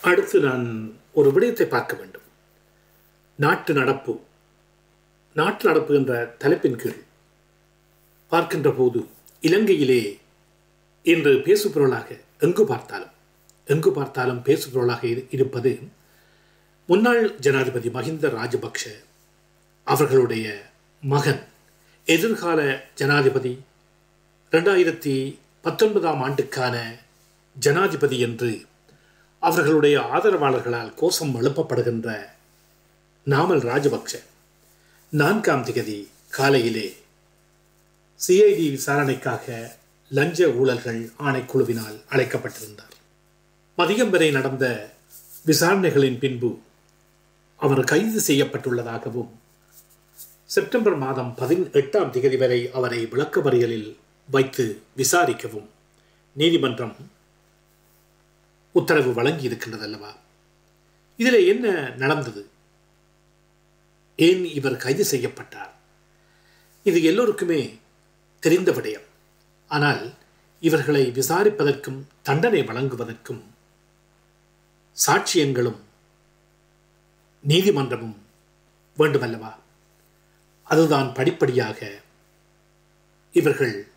அடுத்து நான் ஒரு விடயத்தை பார்க்க வேண்டும் நாட்டு நடப்பு நாட்டு நடப்பு என்ற தலைப்பின் கீழ் பார்க்கின்ற போது இலங்கையிலே இன்று பேசுபொருளாக எங்கு பார்த்தாலும் எங்கு பார்த்தாலும் பேசுபொருளாக இரு- இருப்பது முன்னாள் ஜனாதிபதி மஹிந்த ராஜபக்ஷ அவர்களுடைய மகன் எதிர்கால ஜனாதிபதி ரெண்டாயிரத்தி பத்தொன்பதாம் ஆண்டுக்கான ஜனாதிபதி என்று அவர்களுடைய ஆதரவாளர்களால் கோஷம் எழுப்பப்படுகின்ற நாமல் ராஜபக்ஷ நான்காம் திகதி காலையிலே சிஐடி விசாரணைக்காக லஞ்ச ஊழல்கள் ஆணைக்குழுவினால் அழைக்கப்பட்டிருந்தார் மதியம் வரை நடந்த விசாரணைகளின் பின்பு அவர் கைது செய்யப்பட்டுள்ளதாகவும் செப்டம்பர் மாதம் பதினெட்டாம் திகதி வரை அவரை விளக்கமறியலில் வைத்து விசாரிக்கவும் நீதிமன்றம் உத்தரவு வழங்கி இருக்கின்றது அல்லவா இதில் என்ன நடந்தது ஏன் இவர் கைது செய்யப்பட்டார் இது எல்லோருக்குமே தெரிந்த விடயம் ஆனால் இவர்களை விசாரிப்பதற்கும் தண்டனை வழங்குவதற்கும் சாட்சியங்களும் நீதிமன்றமும் வேண்டுமல்லவா அதுதான் படிப்படியாக இவர்கள்